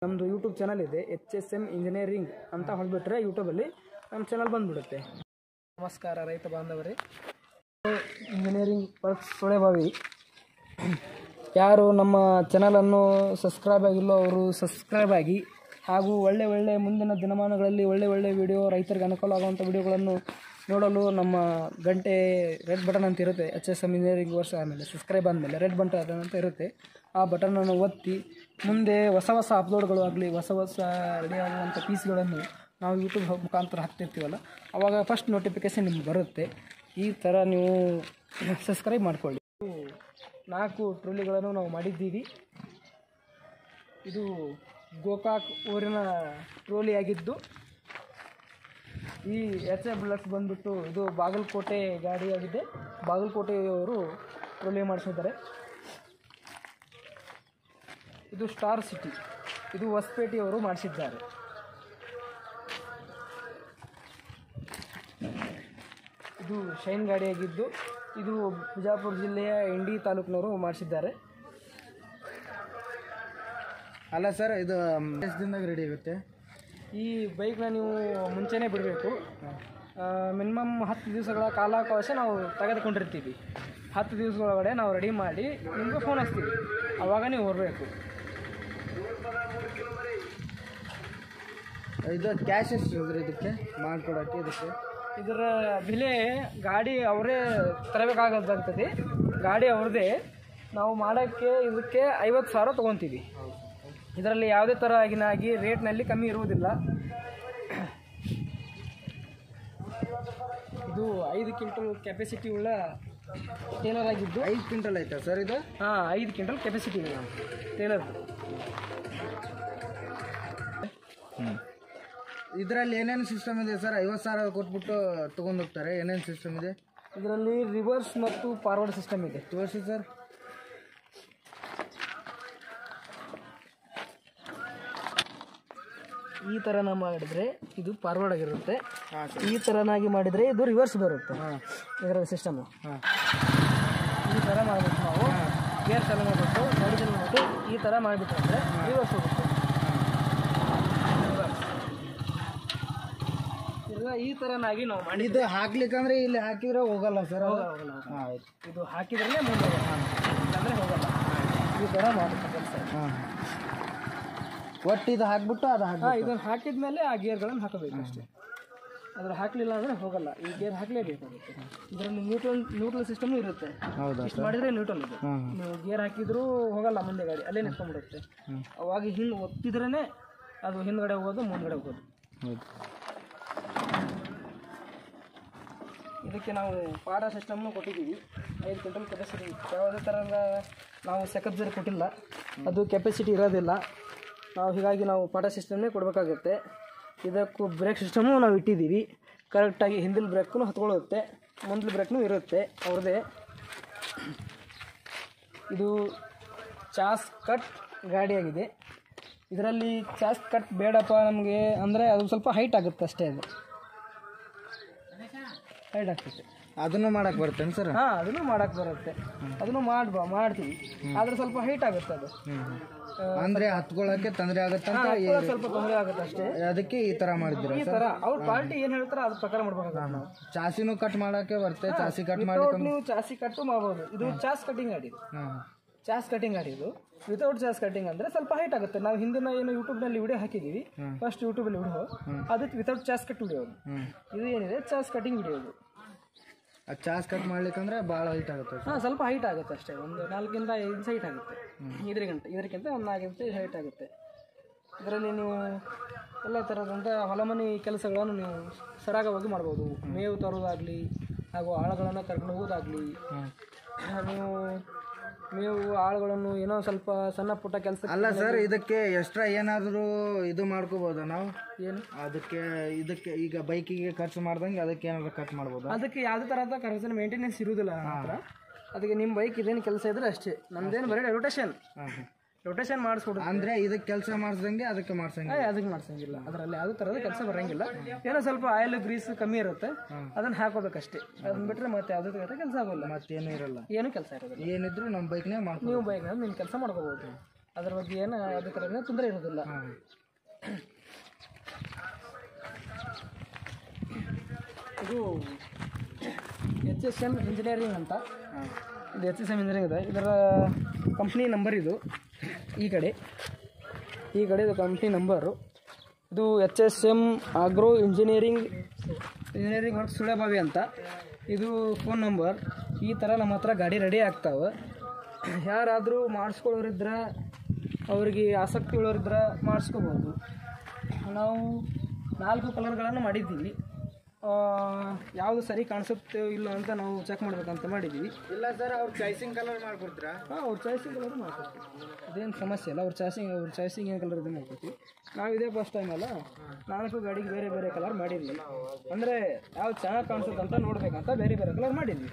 ನಮ್ಮದು YouTube channel ಇದೆ H S M engineering ಅಂತ ಹೊಡೆದ್ಬಿಟ್ರೆ ಯೂಟ್ಯೂಬಲ್ಲಿ ನಮ್ಮ ಚಾನಲ್ ಬಂದುಬಿಡುತ್ತೆ ನಮಸ್ಕಾರ ರೈತ ಬಾಂಧವರೇ ಇಂಜಿನಿಯರಿಂಗ್ ವರ್ಕ್ಸ್ ಸುಳೆಬಾವಿ ಯಾರು ನಮ್ಮ ಚಾನಲನ್ನು ಸಬ್ಸ್ಕ್ರೈಬ್ ಆಗಿಲ್ಲೋ ಅವರು ಸಬ್ಸ್ಕ್ರೈಬ್ ಆಗಿ ಹಾಗೂ ಒಳ್ಳೆ ಒಳ್ಳೆ ಮುಂದಿನ ದಿನಮಾನಗಳಲ್ಲಿ ಒಳ್ಳೆ ಒಳ್ಳೆ ವಿಡಿಯೋ ರೈತರಿಗೆ ಅನುಕೂಲ ಆಗುವಂಥ ವಿಡಿಯೋಗಳನ್ನು ನೋಡಲು ನಮ್ಮ ಗಂಟೆ ರೆಡ್ ಬಟನ್ ಅಂತ ಇರುತ್ತೆ ಎಚ್ ಎಸ್ ಎಮ್ ಇಂಜಿನಿಯರಿಂಗ್ ವರ್ಷ ಆದಮೇಲೆ ಸಬ್ಸ್ಕ್ರೈಬ್ ಆದಮೇಲೆ ರೆಡ್ ಬಟನ್ ಅಂತ ಇರುತ್ತೆ ಆ ಬಟನನ್ನು ಒತ್ತಿ ಮುಂದೆ ಹೊಸ ಹೊಸ ಅಪ್ಲೋಡ್ಗಳು ಆಗಲಿ ಹೊಸ ಹೊಸ ರೆಡಿ ಆಗುವಂಥ ಪೀಸ್ಗಳನ್ನು ನಾವು ಯೂಟ್ಯೂಬ್ ಮುಖಾಂತರ ಹಾಕ್ತಿರ್ತೀವಲ್ಲ ಆವಾಗ ಫಸ್ಟ್ ನೋಟಿಫಿಕೇಷನ್ ನಿಮ್ಗೆ ಬರುತ್ತೆ ಈ ಥರ ನೀವು ಸಬ್ಸ್ಕ್ರೈಬ್ ಮಾಡ್ಕೊಳ್ಳಿ ನಾಲ್ಕು ಟ್ರೋಲಿಗಳನ್ನು ನಾವು ಮಾಡಿದ್ದೀವಿ ಇದು ಗೋಕಾಕ್ ಊರಿನ ಟ್ರೋಲಿ ಆಗಿದ್ದು ಈ ಎಚ್ ಎಫ್ ಬ್ಲಕ್ಸ್ ಬಂದ್ಬಿಟ್ಟು ಇದು ಬಾಗಲಕೋಟೆ ಗಾಡಿಯಾಗಿದೆ ಬಾಗಲಕೋಟೆಯವರು ಟ್ರೋಲಿ ಮಾಡಿಸಿದ್ದಾರೆ ಇದು ಸ್ಟಾರ್ ಸಿಟಿ ಇದು ಹೊಸಪೇಟೆಯವರು ಮಾಡಿಸಿದ್ದಾರೆ ಇದು ಶೈನ್ ಗಾಡಿಯಾಗಿದ್ದು ಇದು ಬಿಜಾಪುರ ಜಿಲ್ಲೆಯ ಇಂಡಿ ತಾಲೂಕಿನವರು ಮಾಡಿಸಿದ್ದಾರೆ ಅಲ್ಲ ಸರ್ ಇದು ಎಷ್ಟು ದಿನದಾಗ ರೆಡಿ ಆಗುತ್ತೆ ಈ ಬೈಕ್ನ ನೀವು ಮುಂಚೆನೇ ಬಿಡಬೇಕು ಮಿನಿಮಮ್ ಹತ್ತು ದಿವಸಗಳ ಕಾಲಾವಕಾಶ ನಾವು ತೆಗೆದುಕೊಂಡಿರ್ತೀವಿ ಹತ್ತು ದಿವಸದೊಳಗಡೆ ನಾವು ರೆಡಿ ಮಾಡಿ ನಿಮಗೆ ಫೋನ್ ಹಚ್ತೀವಿ ಆವಾಗ ನೀವು ಹೊರಬೇಕು ಇದು ಕ್ಯಾಶ್ ಎಷ್ಟು ಇದ್ರಿ ಇದಕ್ಕೆ ಮಾಡ್ಕೊಡೋಕ್ಕೆ ಇದಕ್ಕೆ ಇದರ ಬೆಲೆ ಗಾಡಿ ಅವರೇ ತರಬೇಕಾಗದಂತದೆ ಗಾಡಿ ಅವ್ರದ್ದೇ ನಾವು ಮಾಡೋಕ್ಕೆ ಇದಕ್ಕೆ ಐವತ್ತು ಸಾವಿರ ತೊಗೊತೀವಿ ಇದರಲ್ಲಿ ಯಾವುದೇ ಥರ ಆಗಿನಾಗಿ ರೇಟ್ನಲ್ಲಿ ಕಮ್ಮಿ ಇರುವುದಿಲ್ಲ ಇದು ಐದು ಕ್ವಿಂಟಲ್ ಕೆಪಾಸಿಟಿ ಉಳ್ಳ ಟೇಲರ್ ಆಗಿದ್ದು ಐದು ಕ್ವಿಂಟಲ್ ಆಯ್ತಾ ಸರ್ ಇದು ಹಾಂ ಐದು ಕ್ವಿಂಟಲ್ ಕೆಪಾಸಿಟಿ ಇದೆ ಟೇಲರ್ ಇದರಲ್ಲಿ ಏನೇನು ಸಿಸ್ಟಮ್ ಇದೆ ಸರ್ ಐವತ್ತು ಸಾವಿರ ಕೊಟ್ಬಿಟ್ಟು ತೊಗೊಂಡು ಹೋಗ್ತಾರೆ ಏನೇನು ಸಿಸ್ಟಮ್ ಇದೆ ಇದರಲ್ಲಿ ರಿವರ್ಸ್ ಮತ್ತು ಫಾರ್ವರ್ಡ್ ಸಿಸ್ಟಮ್ ಇದೆ ತೋರಿಸಿ ಸರ್ ಈ ಥರನ ಮಾಡಿದರೆ ಇದು ಫಾರ್ವರ್ಡ್ ಆಗಿರುತ್ತೆ ಹಾಂ ಈ ಥರನಾಗಿ ಮಾಡಿದರೆ ಇದು ರಿವರ್ಸ್ ಬರುತ್ತೆ ಹಾಂ ಇದರ ಸಿಸ್ಟಮು ಹಾಂ ಈ ಥರ ಮಾಡಬೇಕು ನಾವು ಗೇರ್ ಚಾಲು ಮಾಡಬೇಕು ಗಾಡಿ ಚಾಲು ಮಾಡಿಬಿಟ್ಟು ಈ ಥರ ಮಾಡಿಬಿಟ್ಟು ಅಂದರೆ ರಿವರ್ಸ್ ಹೋಗುತ್ತೆ ತಿರ್ಗಾ ಈ ಥರನಾಗಿ ನಾವು ಮಾಡಿ ಇದು ಹಾಕ್ಲಿಕ್ಕಂದ್ರೆ ಇಲ್ಲಿ ಹಾಕಿದ್ರೆ ಹೋಗಲ್ಲ ಸರ್ ಅದು ಹೋಗಲ್ಲ, ಹೋಗಲ್ಲ. ಹಾಂ ಆಯ್ತು ಇದು ಹಾಕಿದ್ರೇ ಮುಂದೆ ಇಲ್ಲಾಂದರೆ ಹೋಗಲ್ಲ ಈ ಥರ ಮಾಡುತ್ತೆ ಕೆಲಸ ಹಾಂ ಒಟ್ಟು ಇದು ಹಾಕ್ಬಿಟ್ಟು ಅದು ಹಾಕಿ ಹಾಂ ಇದನ್ನು ಹಾಕಿದ ಮೇಲೆ ಆ ಗೇರ್ಗಳನ್ನು ಹಾಕಬೇಕು ಅಷ್ಟೇ ಅದ್ರ ಹಾಕಲಿಲ್ಲ ಅಂದರೆ ಹೋಗಲ್ಲ ಈ ಗೇರ್ ಹಾಕಲೇಬೇಕಾಗುತ್ತೆ ಇದರಲ್ಲಿ ನ್ಯೂಟ್ರಲ್ ನ್ಯೂಟ್ರಲ್ ಸಿಸ್ಟಮ್ ಇರುತ್ತೆ ಹೌದಾ ಇಷ್ಟು ಮಾಡಿದರೆ ನ್ಯೂಟ್ರಲ್ ಇದೆ ಹಾಂ ನೀವು ಗೇರ್ ಹಾಕಿದ್ರೂ ಹೋಗಲ್ಲ ಮುಂದೆ ಗಾಡಿ ಅಲ್ಲೇ ನಿಂತ್ಕೊಂಡ್ಬಿಡುತ್ತೆ ಅವಾಗ ಹಿಂದೆ ಒತ್ತಿದ್ರೇ ಅದು ಹಿಂದ್ಗಡೆ ಹೋಗೋದು ಮುಂದ್ಗಡೆ ಹೋಗೋದು ಹೌದು ಇದಕ್ಕೆ ನಾವು ಪಾಡ ಸಿಸ್ಟಮ್ನು ಕೊಟ್ಟಿದ್ದೀವಿ ಐದು ಕ್ವಿಂಟಲ್ ಕೆಪಾಸಿಟಿ ಯಾವುದೇ ಥರದ ನಾವು ಸೆಕಪ್ ಜರ್ ಕೊಟ್ಟಿಲ್ಲ ಅದು ಕೆಪಾಸಿಟಿ ಇರೋದಿಲ್ಲ ನಾವು ಹೀಗಾಗಿ ನಾವು ಪಾಡ ಸಿಸ್ಟಮ್ನೇ ಕೊಡಬೇಕಾಗುತ್ತೆ ಇದಕ್ಕೂ ಬ್ರೇಕ್ ಸಿಸ್ಟಮು ನಾವು ಇಟ್ಟಿದ್ದೀವಿ ಕರೆಕ್ಟಾಗಿ ಹಿಂದಿಲ್ ಬ್ರೇಕ್ನು ಹತ್ಕೊಳ್ಳುತ್ತೆ ಮುಂದಿನ ಬ್ರೇಕ್ನು ಇರುತ್ತೆ ಅವ್ರದ್ದೇ ಇದು ಚಾಸ್ ಕಟ್ ಗಾಡಿಯಾಗಿದೆ ಇದರಲ್ಲಿ ಚಾಸ್ ಕಟ್ ಬೇಡಪ್ಪ ನಮಗೆ ಅಂದರೆ ಅದು ಸ್ವಲ್ಪ ಹೈಟ್ ಆಗುತ್ತೆ ಅಷ್ಟೇ ಅದು ಹೈಟ್ ಆಗ್ತೈತೆ ಅದನ್ನು ಮಾಡಕ್ಕೆ ಬರ್ತೇನೆ ಸರ್ ಹಾಂ ಅದನ್ನು ಮಾಡಕ್ಕೆ ಬರುತ್ತೆ ಅದನ್ನು ಮಾಡ್ಬಾ ಮಾಡ್ತೀವಿ ಆದರೆ ಸ್ವಲ್ಪ ಹೈಟ್ ಆಗುತ್ತೆ ಅದು ಅಂದ್ರೆ ಹತ್ಕೊಳ್ಳೋಕೆ ತೊಂದರೆ ಆಗುತ್ತೆ ಹಾ, ಅಂತ ಹತ್ಕೊಳ್ಳೋಕೆ ಸ್ವಲ್ಪ ತೊಂದರೆ ಆಗುತ್ತೆ ಅಷ್ಟೇ ಅದಕ್ಕೆ ಈ ತರ ಮಾಡಿದ್ದೀರಾ ಈ ಥರ ಅವ್ರ ಕ್ವಾಲಿಟಿ ಏನು ಹೇಳ್ತಾರೆ ಅದ್ರ ಪ್ರಕಾರ ಮಾಡ್ಬೇಕಾಗುತ್ತೆ ನಾವು ಚಾಸಿನೂ ಕಟ್ ಮಾಡಕ್ಕೆ ಬರುತ್ತೆ ಚಾಸಿ ಕಟ್ ಮಾಡಿ ವಿತೌಟ್ ನೀವು ಚಾಸಿ ಕಟ್ಟು ಮಾಡ್ಬೋದು ಇದು ಚಾಸ್ ಕಟಿಂಗ್ ಗಾಡಿ ಇದು ಹಾಂ ಚಾಸ್ ಕಟಿಂಗ್ ಗಾಡಿ ಇದು ವಿತೌಟ್ ಚಾಸ್ ಕಟಿಂಗ್ ಅಂದರೆ ಸ್ವಲ್ಪ ಹೈಟ್ ಆಗುತ್ತೆ ನಾವು ಹಿಂದಿನ ಏನು ಯೂಟ್ಯೂಬ್ನಲ್ಲಿ ವಿಡಿಯೋ ಹಾಕಿದ್ದೀವಿ ಫಸ್ಟ್ ಯೂಟ್ಯೂಬಲ್ಲಿ ವಿಡಿಯೋ ಅದಕ್ಕೆ ವಿತೌಟ್ ಚಾಸ್ ಕಟ್ ವಿಡಿಯೋ ಅದು ಹ್ಞೂ ಇದು ಏನಿದೆ ಚಾಸ್ ಕಟಿಂಗ್ ವಿಡಿಯೋ ಇದು ಆ ಚಾಸ್ ಕಟ್ ಮಾಡ್ಲಿಕ್ಕಂದ್ರೆ ಭಾಳ ಹೈಟ್ ಆಗುತ್ತೆ ಹಾಂ ಸ್ವಲ್ಪ ಹೈಟ್ ಆಗುತ್ತೆ ಅಷ್ಟೇ ಒಂದು ನಾಲ್ಕಿಂದ ಐದು ಇಂಚ್ ಹೈಟ್ ಆಗುತ್ತೆ ಇದರಿಗಿಂತ ಇದಕ್ಕಿಂತ ಒಂದು ನಾಲ್ಕು ಇಂಚ್ ಹೈಟ್ ಆಗುತ್ತೆ ಇದರಲ್ಲಿ ನೀವು ಎಲ್ಲ ಥರದಂಥ ಹೊಲಮನೆ ಕೆಲಸಗಳನ್ನು ನೀವು ಸರಾಗವಾಗಿ ಮಾಡ್ಬೋದು ಮೇವು ತರೋದಾಗಲಿ ಹಾಗೂ ಆಳುಗಳನ್ನು ಕರ್ಕೊಂಡು ಹೋಗೋದಾಗಲಿ ನೀವು ಮೇವು ಆಳುಗಳನ್ನು ಏನೋ ಸ್ವಲ್ಪ ಸಣ್ಣ ಪುಟ್ಟ ಕೆಲಸ ಅಲ್ಲ ಸರ್ ಇದಕ್ಕೆ ಎಕ್ಸ್ಟ್ರಾ ಏನಾದರೂ ಇದು ಮಾಡ್ಕೋಬೋದಾ ನಾವು ಏನು ಅದಕ್ಕೆ ಇದಕ್ಕೆ ಈಗ ಬೈಕಿಗೆ ಖರ್ಚು ಮಾಡ್ದಂಗೆ ಅದಕ್ಕೆ ಏನಾದ್ರು ಖರ್ಚು ಮಾಡ್ಬೋದಾ ಅದಕ್ಕೆ ಯಾವುದೇ ಥರದ ಖರ್ಚಿನ ಮೇಂಟೆನೆನ್ಸ್ ಇರುವುದಿಲ್ಲ ನನ್ನ ಹತ್ರ ಅದಕ್ಕೆ ನಿಮ್ಮ ಬೈಕ್ ಇದೇನು ಕೆಲಸ ಇದ್ರೆ ಅಷ್ಟೇ ನಮ್ದೇನು ಬರೀ ರೊಟೇಷನ್ ಹಾಂ ಹಾಂ ರೊಟೇಷನ್ ಮಾಡಿಸ್ಕೊಡು ಅಂದ್ರೆ ಇದಕ್ಕೆ ಕೆಲಸ ಮಾಡಿಸ್ದಂಗೆ ಅದಕ್ಕೆ ಮಾಡ್ಸಂಗೆ ಏ, ಅದಕ್ಕೆ ಮಾಡ್ಸಂಗಿಲ್ಲ ಅದರಲ್ಲಿ ಯಾವುದೇ ಥರದ ಕೆಲಸ ಬರಂಗಿಲ್ಲ ಏನೋ ಸ್ವಲ್ಪ ಆಯಿಲ್ ಗ್ರೀಸ್ ಕಮ್ಮಿ ಇರುತ್ತೆ ಅದನ್ನ ಹಾಕೋಬೇಕಷ್ಟೇ ಅದನ್ನ ಬಿಟ್ಟರೆ ಮತ್ತೆ ಯಾವುದೇ ಥರದ ಕೆಲಸ ಆಗೋಲ್ಲ ಮತ್ತೇನು ಇರಲ್ಲ ಏನು ಕೆಲಸ ಇರೋದಿಲ್ಲ ಏನಿದ್ರು ನಮ್ಮ ಬೈಕ್ನೇ ಮಾಡ್ಕೊ ನೀವು ಬೈಕ್ ನಿಮ್ಮ ಕೆಲಸ ಮಾಡ್ಕೋಬೋದು ಅದ್ರ ಬಗ್ಗೆ ಏನು ಯಾವುದೇ ಥರದ ತೊಂದರೆ ಇರೋದಿಲ್ಲ ಹಾಂ ಇದು ಎಚ್ ಎಸ್ ಎಮ್ ಇಂಜಿನಿಯರಿಂಗ್ ಅಂತ ಹಾಂ ಇದು ಎಚ್ ಎಸ್ ಎಮ್ ಇಂಜಿನಿಯರಿಂಗ್ ಇದೆ ಇದರ ಕಂಪ್ನಿ ನಂಬರ್ ಇದು ಈ ಕಡೆ ಈ ಕಡೆ ಇದು ಕಂಪ್ನಿ ನಂಬರು ಇದು H S M agro engineering engineering work Sulebhavi ಅಂತ ಇದು ಫೋನ್ ನಂಬರ್ ಈ ಥರ ನಮ್ಮ ಹತ್ರ ಗಾಡಿ ರೆಡಿ ಆಗ್ತಾವೆ ಯಾರಾದರೂ ಮಾಡಿಸ್ಕೊಳ್ಳೋರಿದ್ರೆ ಅವ್ರಿಗೆ ಆಸಕ್ತಿ ಉಳ್ಳೋರಿದ್ರೆ ಮಾಡಿಸ್ಕೋಬೋದು ನಾವು ನಾಲ್ಕು ಕಲರ್ಗಳನ್ನು ಮಾಡಿದ್ದೀವಿ ಯಾವುದು ಸರಿ ಕಾಣಿಸುತ್ತೆ ಇಲ್ಲ ಅಂತ ನಾವು ಚೆಕ್ ಮಾಡ್ಬೇಕಂತ ಮಾಡಿದ್ದೀವಿ ಇಲ್ಲ ಸರ್ ಅವ್ರು ಚಾಯ್ಸಿಂಗ್ ಕಲರ್ ಮಾಡ್ಕೊಡ್ತೀರಾ ಹಾಂ ಅವ್ರ ಚಾಯ್ಸಿಂಗ್ ಕಲರ್ ಮಾಡ್ಕೊಡ್ತೀವಿ ಅದೇನು ಸಮಸ್ಯೆ ಇಲ್ಲ ಅವ್ರ ಚಾಯ್ಸಿಂಗ್ ಅವ್ರ ಚಾಯ್ಸಿಂಗ್ ಏನು ಕಲರ್ ಇದೆ ಮಾಡ್ಕೊಡ್ತೀವಿ ನಾವು ಇದೇ ಫಸ್ಟ್ ಟೈಮ್ ಅಲ್ಲ ನಾಲ್ಕು ಗಾಡಿಗೆ ಬೇರೆ ಬೇರೆ ಕಲರ್ ಮಾಡಿದ್ವಿ ಅಂದರೆ ಯಾವ್ದು ಚೆನ್ನಾಗಿ ಕಾಣಿಸುತ್ತೆ ಅಂತ ನೋಡ್ಬೇಕಂತ ಬೇರೆ ಬೇರೆ ಕಲರ್ ಮಾಡಿದ್ವಿ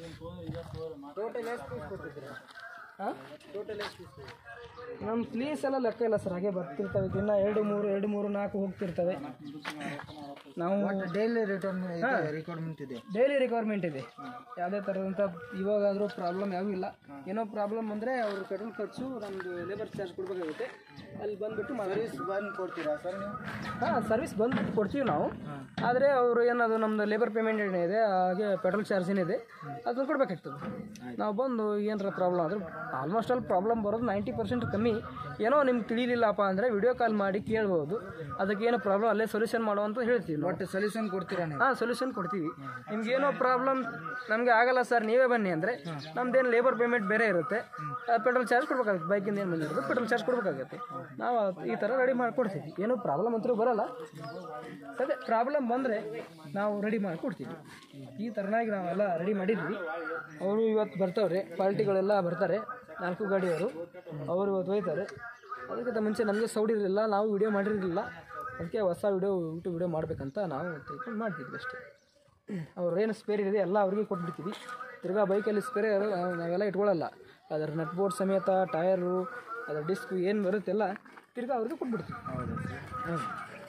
ಟೋಟಲ್ ಎಷ್ಟು ಪೀಸ್ ಕೊಟ್ಟಿದ್ದೀರಾ ಹಾಂ ಟೋಟಲ್ ಎಷ್ಟು ಪೀಸ್ ನಮ್ಮ ಪ್ಲೇಸ್ ಎಲ್ಲ ಲೆಕ್ಕ ಇಲ್ಲ ಸರ್ ಹಾಗೆ ಬರ್ತಿರ್ತವೆ ದಿನ ಎರಡು ಮೂರು ಎರಡು ಮೂರು ನಾಲ್ಕು ಹೋಗ್ತಿರ್ತವೆ ನಾವು ಡೈಲಿ ರಿಟರ್ನ್ ರಿಕ್ವೈರ್ಮೆಂಟ್ ಇದೆ ಡೈಲಿ ರಿಕ್ವೈರ್ಮೆಂಟ್ ಇದೆ ಯಾವುದೇ ಥರದಂಥ ಇವಾಗಾದರೂ ಪ್ರಾಬ್ಲಮ್ ಯಾವೂ ಇಲ್ಲ ಏನೋ ಪ್ರಾಬ್ಲಮ್ ಅಂದರೆ ಅವ್ರ ಪೆಟ್ರೋಲ್ ಖರ್ಚು ನಮ್ಮದು ಲೇಬರ್ ಚಾರ್ಜ್ ಕೊಡಬೇಕಾಗುತ್ತೆ ಅಲ್ಲಿ ಬಂದುಬಿಟ್ಟು ಸರ್ವಿಸ್ ಬಂದು ಕೊಡ್ತೀರಾ ಸರ್ ನೀವು ಹಾಂ ಸರ್ವಿಸ್ ಬಂದು ಕೊಡ್ತೀವಿ ನಾವು ಆದರೆ ಅವರು ಏನದು ನಮ್ಮದು ಲೇಬರ್ ಪೇಮೆಂಟ್ ಏನಿದೆ ಹಾಗೆ ಪೆಟ್ರೋಲ್ ಚಾರ್ಜ್ ಏನಿದೆ ಅದನ್ನು ಕೊಡಬೇಕಾಗ್ತದೆ ನಾವು ಬಂದು ಏನಾರ ಪ್ರಾಬ್ಲಮ್ ಆದರೂ ಆಲ್ಮೋಸ್ಟ್ ಆಲ್ ಪ್ರಾಬ್ಲಮ್ ಬರೋದು ನೈಂಟಿ ಪರ್ಸೆಂಟ್ ಕಮ್ಮಿ ಏನೋ ನಿಮ್ಗೆ ತಿಳಿಲಿಲ್ಲಪ್ಪ ಅಂದರೆ ವಿಡಿಯೋ ಕಾಲ್ ಮಾಡಿ ಕೇಳ್ಬೋದು ಅದಕ್ಕೆ ಏನೋ ಪ್ರಾಬ್ಲಮ್ ಅಲ್ಲೇ ಸೊಲ್ಯೂಷನ್ ಮಾಡುವಂತ ಹೇಳ್ತೀವಿ ನಾವು ಒಟ್ಟು ಸೊಲ್ಯೂಷನ್ ಕೊಡ್ತೀರಾ ನೀವು ಹಾಂ ಸೊಲ್ಯೂಷನ್ ಕೊಡ್ತೀವಿ ನಿಮ್ಗೆ ಏನೋ ಪ್ರಾಬ್ಲಮ್ ನಮಗೆ ಆಗಲ್ಲ ಸರ್ ನೀವೇ ಬನ್ನಿ ಅಂದರೆ ನಮ್ದೇನು ಲೇಬರ್ ಪೇಮೆಂಟ್ ಬೇರೆ ಇರುತ್ತೆ ಪೆಟ್ರೋಲ್ ಚಾರ್ಜ್ ಕೊಡ್ಬೇಕಾಗುತ್ತೆ ಬೈಕಿಂದ ಏನು ಬಂದಿರುತ್ತೆ ಪೆಟ್ರೋಲ್ ಚಾರ್ಜ್ ಕೊಡ್ಬೇಕಾಗುತ್ತೆ ನಾವು ಈ ಥರ ರೆಡಿ ಮಾಡಿಕೊಡ್ತೀವಿ ಏನೂ ಪ್ರಾಬ್ಲಮ್ ಅಂತೂ ಬರಲ್ಲ ಅದೇ ಪ್ರಾಬ್ಲಮ್ ಬಂದರೆ ನಾವು ರೆಡಿ ಮಾಡಿ ಕೊಡ್ತೀವಿ ಈ ಥರನಾಗಿ ನಾವೆಲ್ಲ ರೆಡಿ ಮಾಡಿದ್ವಿ ಅವರು ಇವತ್ತು ಬರ್ತಾವ್ರೆ ಪಾರ್ಟಿಗಳೆಲ್ಲ ಬರ್ತಾರೆ ನಾಲ್ಕು ಗಾಡಿಯವರು ಅವರು ಇವತ್ತು ಹೋಯ್ತಾರೆ ಅದಕ್ಕಿಂತ ಮುಂಚೆ ನಮಗೆ ಸೌಡ್ ಇರಲಿಲ್ಲ ನಾವು ವಿಡಿಯೋ ಮಾಡಿರಲಿಲ್ಲ ಅದಕ್ಕೆ ಹೊಸ ವಿಡಿಯೋ ಯೂಟ್ಯೂಬ್ ವಿಡಿಯೋ ಮಾಡಬೇಕಂತ ನಾವು ತಿಳ್ಕೊಂಡು ಮಾಡ್ತಿದ್ವಿ ಅಷ್ಟೇ ಅವ್ರು ಏನು ಸ್ಪೇರ್ ಇದೆ ಎಲ್ಲ ಅವ್ರಿಗೆ ಕೊಟ್ಬಿಡ್ತೀವಿ ತಿರ್ಗಾ ಬೈಕಲ್ಲಿ ಸ್ಪೇರ್ ನಾವೆಲ್ಲ ಇಟ್ಕೊಳ್ಳಲ್ಲ ಅದರ ನಟ್ ಬೋರ್ಡ್ ಸಮೇತ ಟಯರು ಅದರ ಡಿಸ್ಕ್ ಏನು ಬರುತ್ತೆಲ್ಲ ತಿರ್ಗಾ ಅವ್ರಿಗೆ ಕೊಟ್ಬಿಡ್ತೀವಿ ಹ್ಮ್.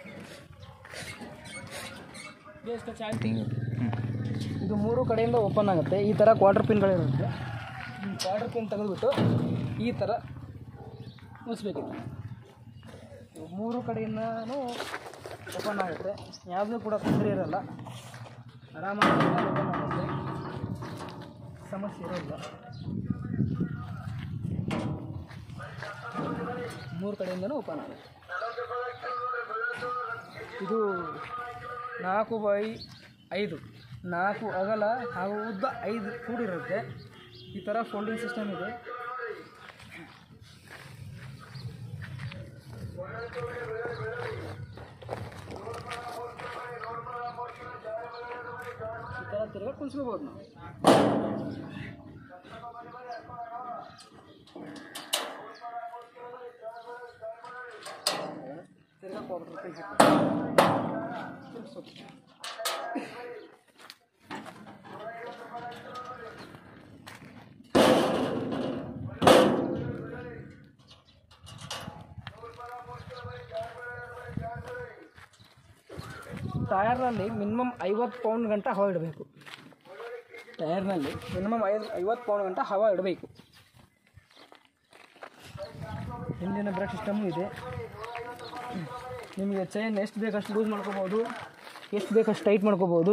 ಇದು ಮೂರು ಕಡೆಯಿಂದ ಓಪನ್ ಆಗುತ್ತೆ ಈ ಥರ ಕ್ವಾರ್ಟರ್ ಪಿನ್ಗಳಿರುತ್ತೆ ಕ್ವಾರ್ಟರ್ ಪಿನ್ ತೆಗೆದುಬಿಟ್ಟು ಈ ಥರ ಮುಚ್ಚಬೇಕಿತ್ತು ಮೂರು ಕಡೆಯಿಂದನೂ ಓಪನ್ ಆಗುತ್ತೆ ಯಾವುದೂ ಕೂಡ ತೊಂದರೆ ಇರಲ್ಲ ಆರಾಮಾಗಿ ಓಪನ್ ಆಗುತ್ತೆ ಸಮಸ್ಯೆ ಇರೋಲ್ಲ ಮೂರು ಕಡೆಯಿಂದನೂ ಓಪನ್ ಆಗುತ್ತೆ ಇದು ನಾಲ್ಕು ಬೈ ಐದು ನಾಲ್ಕು ಅಗಲ ಹಾಗೂ ಉದ್ದ ಐದು ಕೂಡಿರುತ್ತೆ ಈ ಥರ ಫೋಲ್ಡಿಂಗ್ ಸಿಸ್ಟಮ್ ಇದೆ ಈ ಥರ ತಿರ್ಗಾ ಕುಣಿಸ್ಕೋಬೋದು ನಾವು ತಿರ್ಗಾ ಪೌಡರ್ ತಿರ್ಗಿಸೋದು ಟಯರ್ನಲ್ಲಿ ಮಿನಿಮಮ್ ಐವತ್ತು ಪೌಂಡ್ ಗಂಟ ಹವಾ ಇಡಬೇಕು ಟಯರ್ನಲ್ಲಿ ಮಿನಿಮಮ್ ಐದು ಐವತ್ತು ಪೌಂಡ್ ಗಂಟ ಹವಾ ಇಡಬೇಕು ಹಿಂದಿನ ಬ್ರೇಕ್ ಸಿಸ್ಟಮು ಇದೆ ನಿಮಗೆ ಚೈನ್ ಎಷ್ಟು ಬೇಕಷ್ಟು ಲೂಸ್ ಮಾಡ್ಕೋಬೋದು ಎಷ್ಟು ಬೇಕಷ್ಟು ಟೈಟ್ ಮಾಡ್ಕೋಬೋದು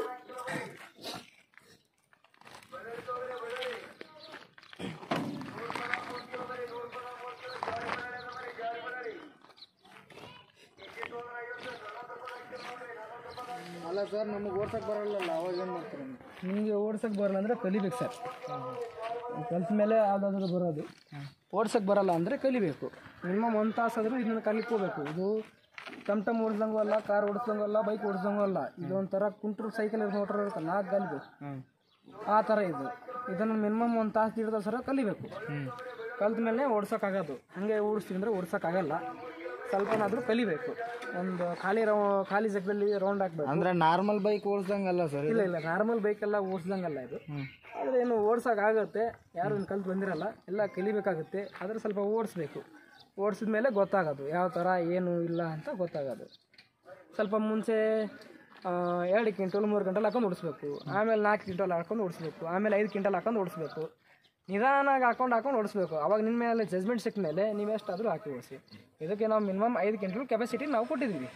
ಅಲ್ಲ ಸರ್ ನಮಗೆ ಓಡ್ಸಕ್ಕೆ ಬರಲ್ಲ ಅವಾಗ ಏನು ಮಾಡ್ತೀರಾ ನೀವು ನಿಮಗೆ ಓಡ್ಸಕ್ಕೆ ಬರಲ್ಲ ಅಂದರೆ ಕಲಿಬೇಕು ಸರ್ ಕಲ್ತ ಮೇಲೆ ಯಾವುದಾದ್ರೂ ಬರೋದು ಓಡ್ಸಕ್ಕೆ ಬರಲ್ಲ ಅಂದರೆ ಕಲಿಬೇಕು ಮಿನಿಮಮ್ ಒಂದು ತಾಸಾದರೂ ಇದನ್ನ ಕಲಿಕೋಬೇಕು ಇದು ಟಮ್ ಟಮ್ ಓಡಿಸ್ದಂಗೂ ಅಲ್ಲ ಕಾರ್ ಓಡಿಸ್ದಂಗೂ ಅಲ್ಲ ಬೈಕ್ ಓಡಿಸ್ದಂಗೂ ಅಲ್ಲ ಇದು ಒಂಥರ ಕುಂಟ್ರು ಸೈಕಲ್ ಮೋಟ್ರ್ ಇರುತ್ತಲ್ಲ ನಾಲ್ಕು ಗಾಲಿದು ಹಾಂ ಆ ಥರ ಇದು ಇದನ್ನು ಮಿನಿಮಮ್ ಒಂದು ತಾಸು ಹಿಡಿದ ಸರ ಕಲಿಬೇಕು ಹ್ಞೂ ಕಲ್ತ ಮೇಲೆ ಓಡ್ಸೋಕ್ಕಾಗೋದು ಹಾಗೆ ಓಡಿಸ್ತೀವಿ ಅಂದರೆ ಓಡ್ಸೋಕ್ಕಾಗಲ್ಲ ಸ್ವಲ್ಪನಾದರೂ ಕಲಿಬೇಕು ಒಂದು ಖಾಲಿ ರೌ ಖಾಲಿ ಜಾಗದಲ್ಲಿ ರೌಂಡ್ ಹಾಕ್ಬೇಕು ಅಂದ್ರೆ ನಾರ್ಮಲ್ ಬೈಕ್ ಓಡಿಸ್ದಂಗಲ್ಲ ಸರ್ ಇಲ್ಲ ಇಲ್ಲ ನಾರ್ಮಲ್ ಬೈಕೆಲ್ಲ ಓಡಿಸ್ದಂಗಲ್ಲ ಇದು ಹ್ಞೂ ಆದರೆ ಏನು ಓಡ್ಸೋಕ್ಕಾಗತ್ತೆ ಯಾರು ಇನ್ನು ಕಲ್ತು ಬಂದಿರಲ್ಲ ಎಲ್ಲ ಕಲಿಬೇಕಾಗುತ್ತೆ ಆದರೆ ಸ್ವಲ್ಪ ಓಡಿಸ್ಬೇಕು ಓಡಿಸಿದ ಮೇಲೆ ಗೊತ್ತಾಗೋದು ಯಾವ ಥರ ಏನು ಇಲ್ಲ ಅಂತ ಗೊತ್ತಾಗೋದು ಸ್ವಲ್ಪ ಮುಂಚೆ ಆ, ಎರಡು ಕ್ವಿಂಟಲ್ ಮೂರು ಕ್ವಿಂಟಲ್ ಹಾಕೊಂಡು ಓಡಿಸ್ಬೇಕು ಆಮೇಲೆ ನಾಲ್ಕು ಕ್ವಿಂಟಲ್ ಹಾಕೊಂಡು ಓಡಿಸ್ಬೇಕು ಆಮೇಲೆ ಐದು ಕ್ವಿಂಟಲ್ ಹಾಕೊಂಡು ಓಡಿಸ್ಬೇಕು ನಿಧಾನಾಗಿ ಹಾಕೊಂಡು ಹಾಕೊಂಡು ಓಡಿಸ್ಬೇಕು ಅವಾಗ ನಿಮ್ಮ ಮೇಲೆ ಜಜ್ಮೆಂಟ್ ಸಿಕ್ಕ ಮೇಲೆ ನೀವು ಎಷ್ಟಾದರೂ ಹಾಕಿ ಓಡಿಸಿ ಇದಕ್ಕೆ ನಾವು ಮಿನಿಮಮ್ ಐದು ಕ್ವಿಂಟಲ್ ಕೆಪಾಸಿಟಿ ನಾವು ಕೊಟ್ಟಿದ್ದೀವಿ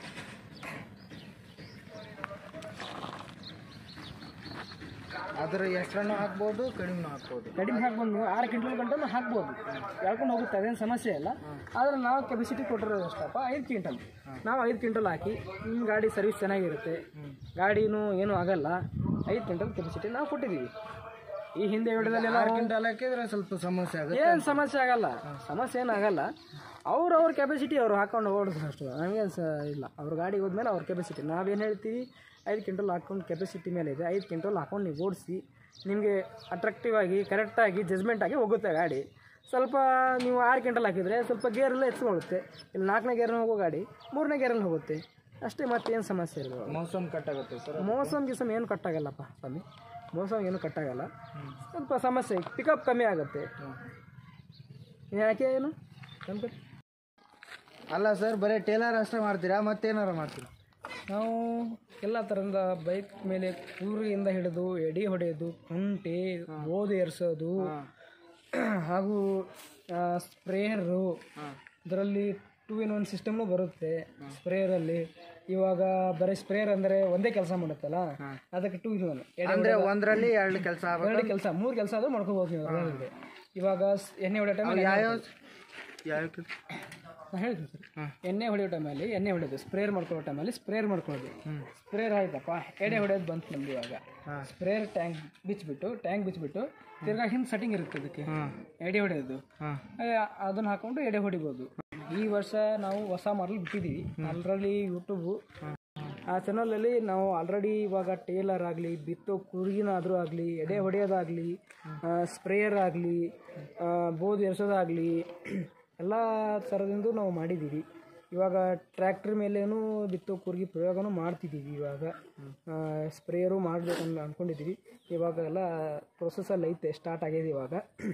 ಅದ್ರ ಎಷ್ಟರನ್ನು ಹಾಕ್ಬೋದು ಕಡಿಮೆನೂ ಹಾಕ್ಬೋದು ಕಡಿಮೆ ಹಾಕ್ಬೋದು ನೀವು ಆರು ಕ್ವಿಂಟಲ್ ಗಂಟಲು ಹಾಕ್ಬೋದು ಎಳ್ಕೊಂಡು ಹೋಗುತ್ತೆ ಅದೇನು ಸಮಸ್ಯೆ ಇಲ್ಲ ಆದರೆ ನಾವು ಕೆಪಾಸಿಟಿ ಕೊಟ್ಟಿರೋದು ಅಷ್ಟಪ್ಪ ಐದು ಕ್ವಿಂಟಲ್ ನಾವು ಐದು ಕ್ವಿಂಟಲ್ ಹಾಕಿ ನಿಮ್ಮ ಗಾಡಿ ಸರ್ವಿಸ್ ಚೆನ್ನಾಗಿರುತ್ತೆ ಗಾಡಿನೂ ಏನೂ ಆಗಲ್ಲ ಐದು ಕ್ವಿಂಟಲ್ ಕೆಪಾಸಿಟಿ ನಾವು ಕೊಟ್ಟಿದ್ದೀವಿ ಈ ಹಿಂದೆ ವಿಡಿಯೋದಲ್ಲೆಲ್ಲ ಆರು ಕ್ವಿಂಟಲ್ ಹಾಕಿದ್ರೆ ಸ್ವಲ್ಪ ಸಮಸ್ಯೆ ಆಗುತ್ತೆ ಏನು ಸಮಸ್ಯೆ ಆಗಲ್ಲ ಸಮಸ್ಯೆ ಏನು ಆಗಲ್ಲ ಅವ್ರು ಅವ್ರ ಕೆಪಾಸಿಟಿ ಅವ್ರು ಹಾಕೊಂಡು ಓಡಿದ್ರು ಅಷ್ಟು ನಮಗೇನು ಸ ಇಲ್ಲ ಅವ್ರ ಗಾಡಿ ಹೋದ್ಮೇಲೆ ಅವ್ರ ಕೆಪಾಸಿಟಿ ನಾವೇನು ಹೇಳ್ತೀವಿ ಐದು ಕ್ವಿಂಟಲ್ ಹಾಕೊಂಡು ಕೆಪಾಸಿಟಿ ಮೇಲೆ ಇದೆ ಐದು ಕ್ವಿಂಟಲ್ ಹಾಕೊಂಡು ನೀವು ಓಡಿಸಿ ನಿಮಗೆ ಅಟ್ರಾಕ್ಟಿವ್ ಆಗಿ ಕರೆಕ್ಟಾಗಿ ಜಜ್ಮೆಂಟ್ ಆಗಿ ಹೋಗುತ್ತೆ ಗಾಡಿ ಸ್ವಲ್ಪ ನೀವು ಆರು ಕ್ವಿಂಟಲ್ ಹಾಕಿದರೆ ಸ್ವಲ್ಪ ಗೇರೆಲ್ಲ ಹೆಚ್ಚಿಕೊಳ್ಳುತ್ತೆ ಇಲ್ಲಿ ನಾಲ್ಕನೇ ಗೇರಲ್ಲಿ ಹೋಗೋ ಗಾಡಿ ಮೂರನೇ ಗೇರಲ್ಲಿ ಹೋಗುತ್ತೆ ಅಷ್ಟೇ ಮತ್ತೇನು ಸಮಸ್ಯೆ ಇಲ್ಲ ಮೌಸಮ್ ಕಟ್ ಆಗುತ್ತೆ ಸರ್ ಮೋಸಮ್ ಗಿಸಮ್ ಏನು ಕಟ್ಟಾಗಲ್ಲಪ್ಪ ಸ್ವಾಮಿ ಮೋಸಮ್ ಏನು ಕಟ್ಟಾಗಲ್ಲ ಸ್ವಲ್ಪ ಸಮಸ್ಯೆ ಪಿಕಪ್ ಕಮ್ಮಿ ಆಗುತ್ತೆ ಯಾಕೆ ಏನು ನಮ್ಗೆ ಅಲ್ಲ ಸರ್ ಬರೀ ಟೇಲರ್ ಅಷ್ಟೇ ಮಾಡ್ತೀರಾ ಮತ್ತೇನಾರ ಮಾಡ್ತೀರಾ ನಾವು ಎಲ್ಲ ಥರದ ಬೈಕ್ ಮೇಲೆ ಕೂರಿಯಿಂದ ಹಿಡಿದು ಎಡಿ ಹೊಡೆಯೋದು ಕುಂಟೆ ಬೋಧು ಏರಿಸೋದು ಹಾಗೂ ಸ್ಪ್ರೇಯರು ಇದರಲ್ಲಿ ಟೂ ಇನ್ ಒನ್ ಸಿಸ್ಟಮ್ನು ಬರುತ್ತೆ ಸ್ಪ್ರೇಯರಲ್ಲಿ ಇವಾಗ ಬರೀ ಸ್ಪ್ರೇಯರ್ ಅಂದರೆ ಒಂದೇ ಕೆಲಸ ಮಾಡುತ್ತಲ್ಲ ಅದಕ್ಕೆ ಟೂ ಇನ್ ಒನ್ ಅಂದ್ರೆ ಒಂದರಲ್ಲಿ ಎರಡು ಕೆಲಸ ಎರಡು ಕೆಲಸ ಮೂರು ಕೆಲಸ ಆದರೂ ಮಾಡ್ಕೋಬೋದು ನೀವು ಅದರಲ್ಲಿ. ಇವಾಗ ಸ್- ಎಣ್ಣೆ ಹೊಡೆಯೋ ಟೈಮಲ್ಲಿ ಯಾವ ಯಾವ ಕೆಲ್ಸ? ನಾನು ಹೇಳ್ತೀನಿ ಸರ್ ಎಣ್ಣೆ ಹೊಡೆಯೋ ಟೈಮಲ್ಲಿ ಎಣ್ಣೆ ಹೊಡೆಯೋದು ಸ್ಪ್ರೇಯರ್ ಮಾಡ್ಕೊಳ್ಳೋ ಟೈಮಲ್ಲಿ ಸ್ಪ್ರೇಯರ್ ಮಾಡ್ಕೊಳ್ಳೋದು ಸ್ಪ್ರೇಯರ್ ಆಯ್ತಪ್ಪ ಎಣ್ಣೆ ಹೊಡೆಯೋದು ಬಂತು ನಮ್ದು ಇವಾಗ ಸ್ಪ್ರೇಯರ್ ಟ್ಯಾಂಕ್ ಬಿಚ್ಚಿಬಿಟ್ಟು ಟ್ಯಾಂಕ್ ಬಿಚ್ಚಿಬಿಟ್ಟು ತಿರ್ಗಾ ಹಿಂದೆ ಸೆಟ್ಟಿಂಗ್ ಇರುತ್ತೆ ಇದಕ್ಕೆ ಎಡೆ ಹೊಡೆಯೋದು ಹಾಂ ಅದನ್ನ ಹಾಕೊಂಡು ಎಡೆ ಹೊಡಿಬೋದು ಈ ವರ್ಷ ನಾವು ಹೊಸ ಮಾಡಲ್ ಬಿಟ್ಟಿದ್ದೀವಿ ಆಲ್ರೆಡಿ ಯೂಟ್ಯೂಬು ಆ ಚಾನಲಲ್ಲಿ ನಾವು ಆಲ್ರೆಡಿ ಇವಾಗ ಟೇಲರ್ ಆಗಲಿ ಬಿತ್ತೋ ಕುರಿಗಿನಾದರೂ ಆಗಲಿ ಎಡೆ ಹೊಡೆಯೋದಾಗಲಿ ಸ್ಪ್ರೇಯರ್ ಆಗಲಿ ಬೋಧ್ ಎರ್ಸೋದಾಗಲಿ ಎಲ್ಲ ಥರದಿಂದ ನಾವು ಮಾಡಿದ್ದೀವಿ ಇವಾಗ ಟ್ರ್ಯಾಕ್ಟರ್ ಮೇಲೇನೂ ಬಿತ್ತೋ ಕೂರ್ಗಿ ಪ್ರಯೋಗನೂ ಮಾಡ್ತಿದ್ದೀವಿ ಇವಾಗ ಸ್ಪ್ರೇಯರು ಮಾಡಬೇಕು ಅಂತ ಅಂದ್ಕೊಂಡಿದ್ದೀವಿ ಇವಾಗ ಎಲ್ಲ ಪ್ರೊಸೆಸಲ್ಲಿ ಐತೆ ಸ್ಟಾರ್ಟ್ ಆಗಿದೆ ಇವಾಗ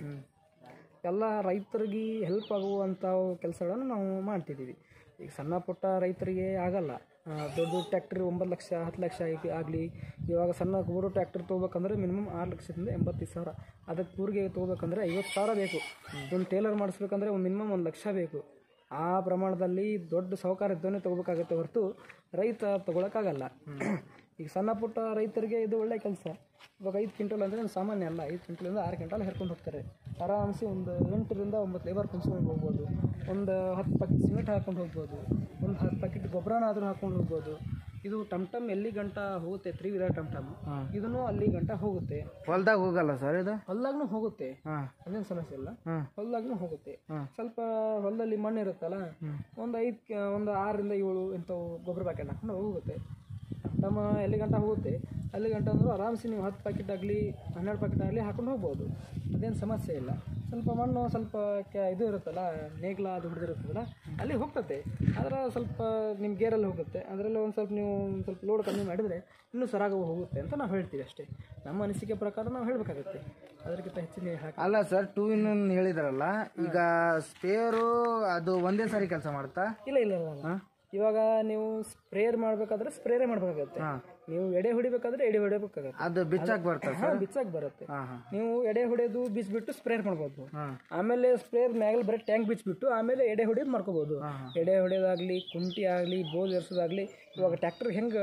ಎಲ್ಲ ರೈತರಿಗೆ ಹೆಲ್ಪ್ ಆಗುವಂಥ ಕೆಲಸಗಳನ್ನು ನಾವು ಮಾಡ್ತಿದ್ದೀವಿ ಈಗ ಸಣ್ಣ ಪುಟ್ಟ ರೈತರಿಗೆ ಆಗಲ್ಲ ಆ, ದೊಡ್ಡ ದೊಡ್ಡ ಟ್ಯಾಕ್ಟ್ರಿ ಒಂಬತ್ತು ಲಕ್ಷ ಹತ್ತು ಲಕ್ಷ ಆಗಲಿ ಇವಾಗ ಸಣ್ಣ ಗೋಡು ಟ್ಯಾಕ್ಟ್ರಿ ತೊಗೋಬೇಕಂದ್ರೆ ಮಿನಿಮಮ್ ಆರು ಲಕ್ಷದಿಂದ ಎಂಬತ್ತೈದು ಸಾವಿರ ಅದಕ್ಕೆ ಕೂರಿಗೆ ತೊಗೋಬೇಕಂದ್ರೆ ಐವತ್ತು ಸಾವಿರ ಬೇಕು ಒಂದು ಟೇಲರ್ ಮಾಡಿಸ್ಬೇಕಂದ್ರೆ ಒಂದು ಮಿನಿಮಮ್ ಒಂದು ಲಕ್ಷ ಬೇಕು ಆ ಪ್ರಮಾಣದಲ್ಲಿ ದೊಡ್ಡ ಸಾಹುಕಾರ ಇದ್ದವನೇ ತೊಗೋಬೇಕಾಗತ್ತೆ ಹೊರತು ರೈತ ತೊಗೊಳಕ್ಕಾಗಲ್ಲ ಈಗ ಸಣ್ಣ ಪುಟ್ಟ ರೈತರಿಗೆ ಇದು ಒಳ್ಳೆ ಕೆಲಸ ಇವಾಗ ಐದು ಕ್ವಿಂಟಲ್ ಅಂದರೆ ಏನು ಸಾಮಾನ್ಯ ಅಲ್ಲ ಐದು ಕ್ವಿಂಟಲಿಂದ ಆರು ಕ್ವಿಂಟಲ್ ಹೆರ್ಕೊಂಡು ಹೋಗ್ತಾರೆ ಆರಾಮ್ಸೆ ಒಂದು ಎಂಟರಿಂದ ಒಂಬತ್ತು ಲೇಬರ್ ಕುಣಿಸ್ಕೊಂಡು ಹೋಗ್ಬೋದು ಒಂದು ಹತ್ತು ಪ್ಯಾಕೆಟ್ ಸಿಮೆಂಟ್ ಹಾಕೊಂಡು ಹೋಗ್ಬೋದು ಒಂದು ಹತ್ತು ಪ್ಯಾಕೆಟ್ ಗೊಬ್ಬರನಾದರೂ ಹಾಕೊಂಡು ಹೋಗ್ಬೋದು ಇದು ಟಮ್ ಟಮ್ ಎಲ್ಲಿ ಗಂಟ ಹೋಗುತ್ತೆ ತ್ರೀ ವೀಲರ್ ಟಮ್ ಟಮ್ ಇದನ್ನು ಅಲ್ಲಿ ಗಂಟ ಹೋಗುತ್ತೆ ಹೊಲ್ದಾಗ ಹೋಗಲ್ಲ ಸರ್ ಇದು ಹೊಲ್ದಾಗ್ನೂ ಹೋಗುತ್ತೆ ಹಾಂ ಅದೇನು ಸಮಸ್ಯೆ ಇಲ್ಲ ಹಾಂ ಹೊಲ್ದಾಗ್ನೂ ಹೋಗುತ್ತೆ ಹ್ಮ್. ಸ್ವಲ್ಪ ಹೊಲದಲ್ಲಿ ಮಣ್ಣು ಇರುತ್ತಲ್ಲ ಒಂದು ಐದು ಒಂದು ಆರರಿಂದ ಏಳು ಇಂಥವು ಗೊಬ್ಬರ ಪ್ಯಾಕೆಟ್ ಹಾಕೊಂಡು ಹೋಗುತ್ತೆ ತಮ್ಮ ಎಲ್ಲಿ ಗಂಟ ಹೋಗುತ್ತೆ ಅಲ್ಲಿ ಗಂಟ ಅಂದ್ರೆ ಆರಾಮ್ಸೆ ನೀವು ಹತ್ತು ಪ್ಯಾಕೆಟ್ ಆಗಲಿ ಹನ್ನೆರಡು ಪ್ಯಾಕೆಟ್ ಆಗಲಿ ಹಾಕೊಂಡು ಹೋಗ್ಬೋದು ಅದೇನು ಸಮಸ್ಯೆ ಇಲ್ಲ ಸ್ವಲ್ಪ ಮಣ್ಣು ಸ್ವಲ್ಪ ಕೆ ಇದು ಇರುತ್ತಲ್ಲ ನೇಗ್ಲ ಅದು ಹಿಡಿದಿರುತ್ತಲ್ಲ ಅಲ್ಲಿ ಹೋಗ್ತದೆ ಆದರೆ ಸ್ವಲ್ಪ ನಿಮ್ಮ ಗೇರಲ್ಲಿ ಹೋಗುತ್ತೆ ಅದರಲ್ಲಿ ಒಂದು ಸ್ವಲ್ಪ ನೀವು ಒಂದು ಸ್ವಲ್ಪ ಲೋಡ್ ಕಮ್ಮಿ ಮಾಡಿದರೆ ಇನ್ನೂ ಸರಾಗ ಹೋಗುತ್ತೆ ಅಂತ ನಾವು ಹೇಳ್ತೀವಿ ಅಷ್ಟೇ ನಮ್ಮ ಅನಿಸಿಕೆ ಪ್ರಕಾರ ನಾವು ಹೇಳಬೇಕಾಗುತ್ತೆ ಅದಕ್ಕಿಂತ ಹೆಚ್ಚಿನ ಹಾಕಿ ಅಲ್ಲ ಸರ್ ಟೂ ಇನ್ ಒನ್ ಹೇಳಿದ್ರಲ್ಲ ಈಗ ಸ್ಪೇರು ಅದು ಒಂದೇ ಸಾರಿ ಕೆಲಸ ಮಾಡುತ್ತಾ ಇಲ್ಲ ಇಲ್ಲ ಇಲ್ಲ, ಇಲ್ಲ ಇವಾಗ ನೀವು ಸ್ಪ್ರೇಯರ್ ಮಾಡಬೇಕಾದ್ರೆ ಸ್ಪ್ರೇಯೇ ಮಾಡಬೇಕಾಗುತ್ತೆ ಹಾಂ ನೀವು ಎಡೆ ಹೊಡಿಬೇಕಾದ್ರೆ ಎಡೆ ಹೊಡಿಬೇಕಾಗುತ್ತೆ ಅದು ಬಿಚ್ಚಾಕ್ ಬರ್ತಾ ಹಾ ಬಿಚ್ಚಾಕ್ ಬರುತ್ತೆ ಹಾಂ ಹಾಂ ನೀವು ಎಡೆ ಹೊಡೆಯೋದು ಬಿಚ್ಬಿಟ್ಟು ಸ್ಪ್ರೇಯರ್ ಮಾಡ್ಬೋದು ಹಾಂ ಆಮೇಲೆ ಸ್ಪ್ರೇಯರ್ ಮ್ಯಾಗಲ್ ಬರೀ ಟ್ಯಾಂಕ್ ಬಿಚ್ಬಿಟ್ಟು ಆಮೇಲೆ ಎಡೆ ಹೊಡೆಯೋದು ಮಾಡ್ಕೋಬೋದು ಹಾಂ, ಹಾಂ. ಎಡೆ ಹೊಡೆಯೋದಾಗ್ಲಿ ಕುಂಟಿ ಆಗಲಿ ಬೋಲ್ ಎರ್ಸೋದಾಗ್ಲಿ ಇವಾಗ ಟ್ಯಾಕ್ಟರ್ ಹೆಂಗೆ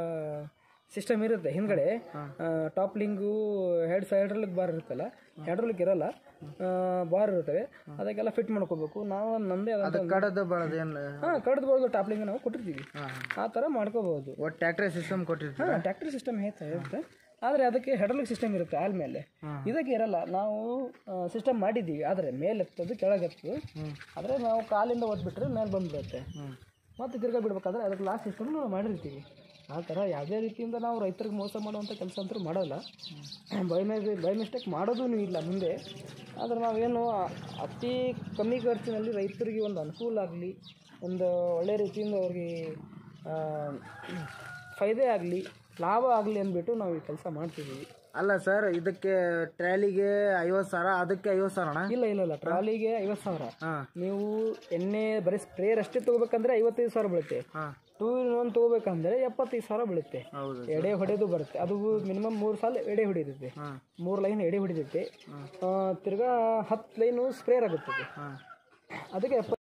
ಸಿಸ್ಟಮ್ ಇರುತ್ತೆ ಹಿಂದ್ಗಡೆ top link head hydraulic bar ಇರುತ್ತಲ್ಲ ಹೈಡ್ರಲಿಕ್ ಇರಲ್ಲ ಬಾರ್ ಇರ್ತವೆ ಅದಕ್ಕೆಲ್ಲ ಫಿಟ್ ಮಾಡ್ಕೋಬೇಕು ನಾವು ನಮ್ಮದೇ ಆದಂಥ ಅದು ಕಡದು ಬಳದು ಏನು ಹಾಂ ಕಡ್ದು ಟಾಪ್ ಲಿಂಗ್ ನಾವು ಕೊಟ್ಟಿರ್ತೀವಿ ಹಾಂ ಆ ಥರ ಮಾಡ್ಕೋಬಹುದು ಒಟ್ಟು ಟ್ಯಾಕ್ಟ್ರಿ ಸಿಸ್ಟಮ್ ಕೊಟ್ಟಿರ್ತೀವಿ ಹಾಂ ಟ್ಯಾಕ್ಟರ್ ಸಿಸ್ಟಮ್ ಹೇಳ್ತಾ ಇರುತ್ತೆ ಆದರೆ ಅದಕ್ಕೆ ಹೆಡ್ರಲಿಕ್ ಸಿಸ್ಟಮ್ ಇರುತ್ತೆ ಆಲ್ ಮೇಲೆ ಇದಕ್ಕೆ ಇರಲ್ಲ ನಾವು ಸಿಸ್ಟಮ್ ಮಾಡಿದ್ದೀವಿ ಆದರೆ ಮೇಲೆ ಎತ್ತೋದು ಕೆಳಗೆ ಎತ್ತೋದು ಆದರೆ ನಾವು ಕಾಲಿಂದ ಒತ್ಬಿಟ್ರೆ ಮೇಲೆ ಬಂದ್ಬಿಡುತ್ತೆ ಮತ್ತೆ ತಿರ್ಗಾ ಬಿಡ್ಬೇಕಾದ್ರೆ ಅದಕ್ಕೆ ಲಾಸ್ಟ್ ಸಿಸ್ಟಮ್ ನಾವು ಮಾಡಿರ್ತೀವಿ ಆ ಥರ ಯಾವುದೇ ರೀತಿಯಿಂದ ನಾವು ರೈತರಿಗೆ ಮೋಸ ಮಾಡುವಂಥ ಕೆಲಸ ಅಂತೂ ಮಾಡೋಲ್ಲ ಬೈ ಮೇ ಬೈ ಮಿಸ್ಟೇಕ್ ಮಾಡೋದೂ ಇಲ್ಲ ಮುಂದೆ ಆದರೆ ನಾವೇನು ಅತಿ ಕಮ್ಮಿ ಖರ್ಚಿನಲ್ಲಿ ರೈತರಿಗೆ ಒಂದು ಅನುಕೂಲ ಆಗಲಿ ಒಂದು ಒಳ್ಳೆ ರೀತಿಯಿಂದ ಅವ್ರಿಗೆ ಆ, ಫಾಯ್ದೆ ಆಗಲಿ ಲಾಭ ಆಗಲಿ ಅಂದ್ಬಿಟ್ಟು ನಾವು ಈ ಕೆಲಸ ಮಾಡ್ತಿದ್ದೀವಿ ಅಲ್ಲ ಸರ್ ಇದಕ್ಕೆ ಟ್ರ್ಯಾಲಿಗೆ ಐವತ್ತು ಸಾವಿರ ಅದಕ್ಕೆ ಐವತ್ತು ಸಾವಿರ ಅಣ್ಣ ಇಲ್ಲ ಇಲ್ಲ ಇಲ್ಲ ಟ್ರಾಲಿಗೆ ಐವತ್ತು ಸಾವಿರ ಹಾಂ ನೀವು ಎಣ್ಣೆ ಬರೀ ಸ್ಪ್ರೇಯರ್ ಅಷ್ಟೇ ತೊಗೋಬೇಕಂದ್ರೆ ಐವತ್ತೈದು ಸಾವಿರ ಬೀಳುತ್ತೆ ಹಾಂ ಟೂ ಇನ್ ಒನ್ ತೊಗೋಬೇಕಂದ್ರೆ ಎಪ್ಪತ್ತೈದು ಸಾವಿರ ಬೀಳುತ್ತೆ ಹೌದು ಎಡೆ ಹೊಡೆದು ಬರುತ್ತೆ ಅದು ಮಿನಿಮಮ್ ಮೂರು ಸಾಲ ಎಡೆ ಹೊಡಿತೈತೆ ಹಾಂ ಮೂರು ಲೈನ್ ಎಡೆ ಹೊಡಿತೈತೆ ಆ, ತಿರ್ಗಾ ಹತ್ತು ಲೈನು ಸ್ಪ್ರೇಯರ್ ಆಗುತ್ತದೆ ಹಾಂ ಅದಕ್ಕೆ ಎಪ್ಪ